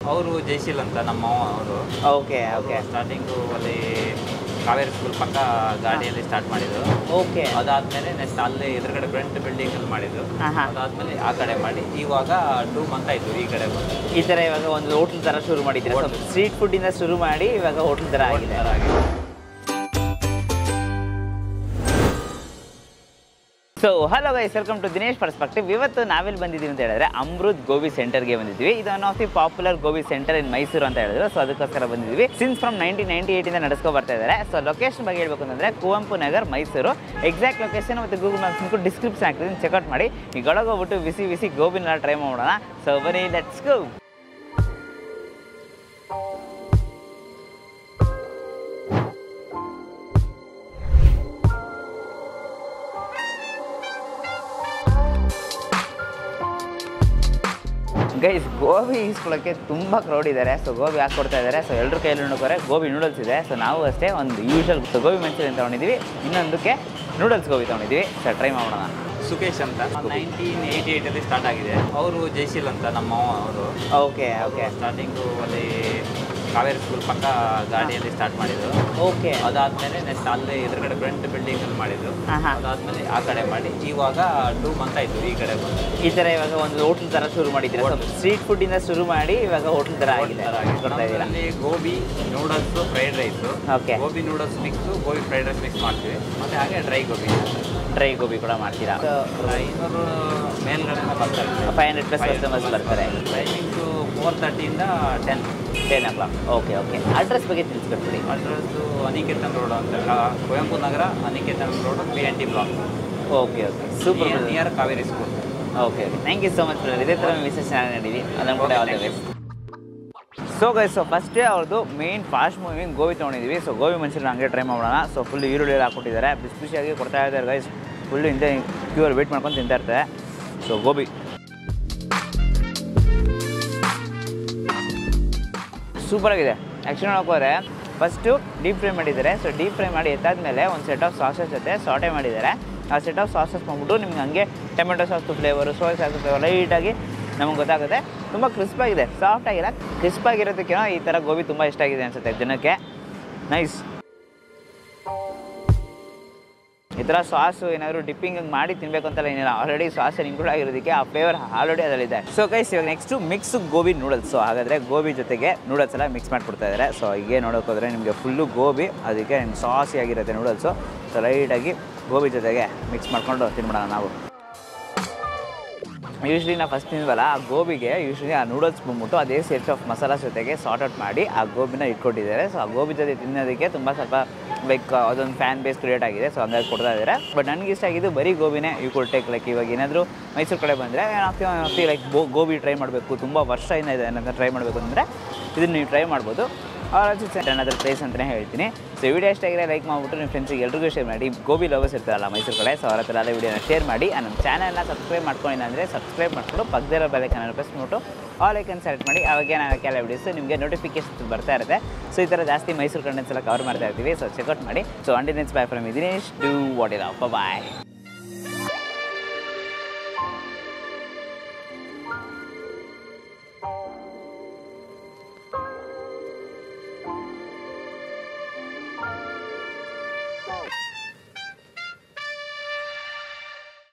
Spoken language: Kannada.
ಅವರು ಜಯಶೀಲ್ ಅಂತ ನಮ್ಮ ಅವರು ಓಕೆ ಓಕೆ ಸ್ಟಾರ್ಟಿಂಗು ಅಲ್ಲಿ ಕಾವೇರಿ ಸ್ಕೂಲ್ ಪಕ್ಕ ಗಾಡಿಯಲ್ಲಿ ಸ್ಟಾರ್ಟ್ ಮಾಡಿದ್ರು ಓಕೆ ಅದಾದ್ಮೇಲೆ ನೆಕ್ಸ್ಟ್ ಅಲ್ಲಿ ಎದುರುಗಡೆ ಫ್ರಂಟ್ ಬಿಲ್ಡಿಂಗ್ ಅಲ್ಲಿ ಮಾಡಿದ್ರು ಹಾಂ ಹಾಂ ಅದಾದ್ಮೇಲೆ ಆ ಕಡೆ ಮಾಡಿ ಇವಾಗ ಟೂ ಮಂತ್ ಆಯ್ತು ಈ ಕಡೆ ಬಂದು ಈ ಥರ ಇವಾಗ ಒಂದು ಹೋಟ್ಲ್ ಥರ ಶುರು ಮಾಡಿದ್ದೀರಾ Hotel. ಸ್ಟ್ರೀಟ್ ಫುಡ್ಡಿಂದ ಶುರು ಮಾಡಿ ಇವಾಗ ಹೋಟ್ಲ್ ಥರ ಆಗಿದೆ ಥರ ಆಗಿದೆ. So hello guys welcome to Dinesh perspective ಇವತ್ತು ನಾವೆಲ್ಲಿ ಬಂದಿದ್ದೀವಿ ಅಂತ ಹೇಳಿದ್ರೆ ಅಮೃತ್ ಗೋಬಿ ಸೆಂಟರ್ಗೆ ಬಂದಿದ್ದೀವಿ ಇದು one of the popular gobi center in Mysuru ಅಂತ ಹೇಳಿದ್ರು ಸೊ ಅದಕ್ಕೋಸ್ಕರ ಬಂದಿದ್ದೀವಿ ಸಿನ್ಸ್ ಫ್ರಮ್ ನೈನ್ಟೀನ್ ನೈನ್ಟಿ ಏಟಿಂದ ನಡೆಸ್ಕೊ ಬರ್ತಾ ಇದ್ದಾರೆ ಸೊ ಲೊಕೇಶನ್ ಬಗ್ಗೆ ಹೇಳ್ಬೇಕು ಅಂತಂದ್ರೆ ಕುವೆಂಪು ನಗರ್ ಮೈಸೂರು ಎಕ್ಸಾಕ್ಟ್ ಲೊಕೇಶನ್ ಮತ್ತು ಗೂಗಲ್ ಮ್ಯಾಪ್ಸ್ ಡಿಸ್ಕ್ರಿಪ್ಷನ್ ಆಗ್ತದೆ ಚೆಕ್ಔಟ್ ಮಾಡಿ ಈಗ ಒಳಗೋಗ್ಬಿಟ್ಟು ಬಿಸಿ ಬಿಸಿ ಗೋಬಿನೆಲ್ಲ ಟ್ರೈ ಮಾಡೋಣ ಸೊ ಬನ್ನಿ ಲೆಟ್ಸ್ ಗೋ ಗೈಸ್ ಗೋಬಿ ಈಸ್ಕೊಳ್ಳೋಕ್ಕೆ ತುಂಬ ಕ್ರೌಡ್ ಇದ್ದಾರೆ ಸೊ ಗೋಬಿ ಹಾಕ್ಕೊಡ್ತಾ ಇದ್ದಾರೆ ಸೊ ಎಲ್ಲರ ಕೈಯಲ್ಲಿ ನೋಡ್ಕೋರೆ ಗೋಬಿ ನೂಡಲ್ಸ್ ಇದೆ ಸೊ ನಾವು ಅಷ್ಟೇ ಒಂದು ಯೂಶಲ್ ಗೋಬಿ ಮಂಚೂರಿಯನ್ ತೊಗೊಂಡಿದ್ದೀವಿ ಇನ್ನೊಂದಕ್ಕೆ ನೂಡಲ್ಸ್ ಗೋಬಿ ತೊಗೊಂಡಿದ್ದೀವಿ ಸೊ ಟ್ರೈ ಮಾಡೋಣ ಸುಕೇಶ್ ಅಂತ ನೈನ್ಟೀನ್ ಏಯ್ಟಿ ಏಯ್ಟಲ್ಲಿ ಸ್ಟಾರ್ಟ್ ಆಗಿದೆ ಅವರು ಜಯಶೀಲ್ ಅಂತ ನಮ್ಮ ಅವರು ಓಕೆ ಓಕೆ ಸ್ಟಾರ್ಟಿಂಗು ಅಲ್ಲಿ ಕಾವೇರಿ ಸ್ಕೂಲ್ ಪಕ್ಕ ಗಾಡಿಯಲ್ಲಿ ಸ್ಟಾರ್ಟ್ ಮಾಡಿದ್ರು ಓಕೆ ಅದಾದ್ಮೇಲೆ ನೆಕ್ಸ್ಟ್ ಅಲ್ಲಿ ಎದುರುಗಡೆ ಫ್ರಂಟ್ ಬಿಲ್ಡಿಂಗ್ ಅಲ್ಲಿ ಮಾಡಿದ್ರು ಹಾಂ ಹಾಂ ಅದಾದ್ಮೇಲೆ ಆ ಕಡೆ ಮಾಡಿ ಇವಾಗ ಟೂ ಮಂತ್ ಆಯ್ತು ಈ ಕಡೆ ಬಂದು ಈ ಥರ ಇವಾಗ ಒಂದು ಹೋಟ್ಲ್ ಥರ ಶುರು ಮಾಡಿದ್ದೀರಾ Hotel. ಸ್ಟ್ರೀಟ್ ಫುಡ್ಡಿಂದ ಶುರು ಮಾಡಿ ಇವಾಗ ಹೋಟ್ಲ್ ಥರ ಆಗಿದೆ ಥರ ಆಗಿದೆ. ಕೊಡ್ತಾ ಇದ್ದೀರಾ ನಮ್ಮಲ್ಲಿ gobi noodles fried rice Okay. Gobi noodles mix gobi fried rice mix ಮಾಡ್ತೀವಿ ಮತ್ತೆ ಹಾಗೆ ಡ್ರೈ ಗೋಬಿ ಡ್ರೈ ಗೋಬಿ ಕೂಡ ಮಾಡ್ತೀರಾ ಐನೂರು ಮೇಲ್ಗಡೆ ಬರ್ತಾರೆ ಫೈವ್ ಹಂಡ್ರೆಡ್ ಪ್ಲಸ್ ಕಸ್ಟಮರ್ಸ್ ಬರ್ತಾರೆ ಟೈಮಿಂಗ್ಸು ಫೋರ್ ತರ್ಟಿಯಿಂದ ten ten o'clock okay okay address ಬಗ್ಗೆ ತಿಳಿಸ್ಕೊಟ್ಬಿಡಿ ಅಡ್ರೆಸ್ಸು ಅನಿಕೇತನ್ ರೋಡ್ ಅಂತ ಆ, Kuvempu Nagar Aniketan road P N T block okay okay super near Kaveri school okay okay thank you so much brother ಇದೇ ಥರ ಮಿಸಸ್ ಚೆನ್ನಾಗಿ ನಡೀವಿ ಅದನ್ನು ಕೂಡ all the best so guys so ಫಸ್ಟೇ ಅವ್ರದ್ದು ಮೇನ್ ಫಾಸ್ಟ್ ಮೂವಿಂಗ್ ಗೋಬಿ ತೊಗೊಂಡಿದ್ದೀವಿ ಸೊ ಗೋಬಿ ಮಂಚೂರಿಯನ್ ಹಂಗೆ ಟ್ರೈ ಮಾಡೋಣ ಸೊ ಫುಲ್ ಈರುಳ್ಳಿ ಎಲ್ಲ ಹಾಕ್ಕೊಟ್ಟಿದ್ದಾರೆ ಬಿಸಿ ಬಿಸಿಯಾಗಿ ಕೊಡ್ತಾ ಇದ್ದಾರೆ ಗೈಸ್ ಫುಲ್ಲು ಹಿಂದೆ ಕ್ಯೂರ್ ವೇಟ್ ಮಾಡ್ಕೊಂಡು ತಿಂತಾ ಇರ್ತಾರೆ ಸೊ ಗೋಬಿ ಸೂಪರಾಗಿದೆ ಆ್ಯಕ್ಚುಲಿ ನೋಡ್ಕೋರೆ ಫಸ್ಟು ಡೀಪ್ ಫ್ರೈ ಮಾಡಿದ್ದಾರೆ ಸೊ ಡೀಪ್ ಫ್ರೈ ಮಾಡಿ ಎತ್ತಾದ್ಮೇಲೆ ಒಂದು ಸೆಟ್ ಆಫ್ ಸಾಸಸ್ ಜೊತೆ ಸಾಟೆ ಮಾಡಿದ್ದಾರೆ ಆ ಸೆಟ್ ಆಫ್ ಸಾಸಸ್ ಮಾಡ್ಬಿಟ್ಟು ನಿಮ್ಗೆ ಹಂಗೆ ಟೊಮೆಟೊ ಸಾಸ್ದು ಫ್ಲೇವರು ಸೋಯಾ ಸಾಸ್ ಫ್ಲೇವರ್ ಲೈಟಾಗಿ ನಮಗೆ ಗೊತ್ತಾಗುತ್ತೆ ತುಂಬ ಕ್ರಿಸ್ಪಾಗಿದೆ ಸಾಫ್ಟ್ ಆಗಿಲ್ಲ ಕ್ರಿಸ್ಪಾಗಿರೋದಕ್ಕೇನೋ ಈ ಥರ ಗೋಬಿ ತುಂಬ ಇಷ್ಟ ಆಗಿದೆ ಅನಿಸುತ್ತೆ ಜನಕ್ಕೆ ನೈಸ್ ಈ ಥರ ಸಾಸು ಏನಾದರೂ ಡಿಪ್ಪಿಂಗ್ ಮಾಡಿ ತಿನ್ಬೇಕು ಅಂತೆಲ್ಲ ಏನಿಲ್ಲ ಆಲ್ರೆಡಿ ಸಾಸ್ ಇನ್ಕ್ಲೂಡ್ ಆಗಿರೋದಕ್ಕೆ ಆ ಫ್ಲೇವರ್ ಆಲ್ರೆಡಿ ಅದರಲ್ಲಿದೆ ಸೊ ಕೈಸ್ ಇವಾಗ next mix gobi noodles so ಹಾಗಾದರೆ ಗೋಬಿ ಜೊತೆಗೆ ನೂಡಲ್ಸ್ ಎಲ್ಲ ಮಿಕ್ಸ್ ಮಾಡಿಕೊಡ್ತಾ ಇದ್ದಾರೆ ಸೊ ಹೀಗೆ ನೋಡೋಕೆ ಹೋದರೆ ನಿಮಗೆ ಫುಲ್ಲು ಗೋಬಿ ಅದಕ್ಕೆ ಸಾಸಿ ಆಗಿರುತ್ತೆ ನೂಡಲ್ಸು ಸೊ ಲೈಟಾಗಿ ಗೋಬಿ ಜೊತೆಗೆ ಮಿಕ್ಸ್ ಮಾಡ್ಕೊಂಡು ತಿನ್ಬಿಡೋಣ ನಾವು ಯೂಶ್ವಲಿ ನಾವು ಫಸ್ಟ್ ತಿಂದ್ವಲ್ಲ ಆ ಗೋಬಿಗೆ ಯೂಶ್ವಲಿ ಆ ನೂಡಲ್ಸ್ ಬಂದ್ಬಿಟ್ಟು ಅದೇ ಸೇರ್ಸ್ ಆಫ್ ಮಸಾಲ ಜೊತೆಗೆ ಸಾರ್ಟ್ ಔಟ್ ಮಾಡಿ ಆ ಗೋಬಿನ ಇಟ್ಕೊಟ್ಟಿದ್ದಾರೆ ಸೊ ಆ ಗೋಬಿ ಜೊತೆ ತಿನ್ನೋದಕ್ಕೆ ತುಂಬ ಸ್ವಲ್ಪ ಲೈಕ್ ಅದೊಂದು ಫ್ಯಾನ್ ಬೇಸ್ ಕ್ರಿಯೇಟ್ ಆಗಿದೆ ಸೊ ಹಂಗಾಗಿ ಕೊಡ್ತಾ ಇದ್ದಾರೆ ಬಟ್ ನನಗೆ ಇಷ್ಟ ಆಗಿದ್ದು ಬರೀ ಗೋಬಿನೇ ಯು ಕುಡ್ ಟೇಕ್ ಲೈಕ್ ಇವಾಗ ಏನಾದರೂ ಮೈಸೂರು ಕಡೆ ಬಂದರೆ ಏನಾಗ್ತೀವಿ ಲೈಕ್ ಗೋ ಗೋಬಿ ಟ್ರೈ ಮಾಡಬೇಕು ತುಂಬ ವರ್ಷದಿಂದ ಇದೆ ಏನಾದರೂ ಟ್ರೈ ಮಾಡಬೇಕು ಅಂದರೆ ಇದನ್ನು ನೀವು ಟ್ರೈ ಮಾಡ್ಬೋದು ಅವ್ರ ಅನದರ್ ಪ್ಲೇಸ್ ಅಂತಲೇ ಹೇಳ್ತೀನಿ ಸೊ ವಿಡಿಯೋ ಇಷ್ಟ ಆಗಿದ್ರೆ ಲೈಕ್ ಮಾಡಿಬಿಟ್ಟು ನಿಮ್ಮ ಫ್ರೆಂಡ್ಸಿಗೆ ಎಲ್ರಿಗೂ ಶೇರ್ ಮಾಡಿ ಗೋಬಿ ಲವರ್ಸ್ ಇರ್ತಾರಲ್ಲ ಮೈಸೂರು ಕಡೆ ಸೊ ಅವ್ರ ಹತ್ರ ಎಲ್ಲ ವಿಡಿಯೋನ ಶೇರ್ ಮಾಡಿ ಆ ನಮ್ಮ ಚಾನಲ್ನ ಸಬ್ಸ್ಕ್ರೈಬ್ ಮಾಡ್ಕೊಂಡಿಲ್ಲ ಅಂದರೆ ಸಬ್ಸ್ಕ್ರೈಬ್ ಮಾಡ್ಕೊಂಡು ಪಕ್ಕದಿರೋ ಬೆಲೈಕನ್ನ ಪ್ರೆಸ್ ಮಾಡಿಬಿಟ್ಟು ಆಲ್ ಐಕನ್ ಸೆಲೆಕ್ಟ್ ಮಾಡಿ ಅವಾಗ ನಾವು ಕೆಲ ವಿಡಿಯೋಸ್ ನಿಮಗೆ ನೋಟಿಫಿಕೇಶನ್ ಬರ್ತಾ ಇರುತ್ತೆ ಸೊ ಈ ಥರ ಜಾಸ್ತಿ ಮೈಸೂರು ಕಂಟೆಂಟ್ಸ್ ಎಲ್ಲ ಕವರ್ ಮಾಡ್ತಾ ಇರ್ತೀವಿ ಸೊ ಚೆಕ್ಔಟ್ ಮಾಡಿ ಸೊ ಅಂಡಿನೆನ್ಸ್ bye from Dinesh do what ಇಲ್ಲ ಬಾಯ್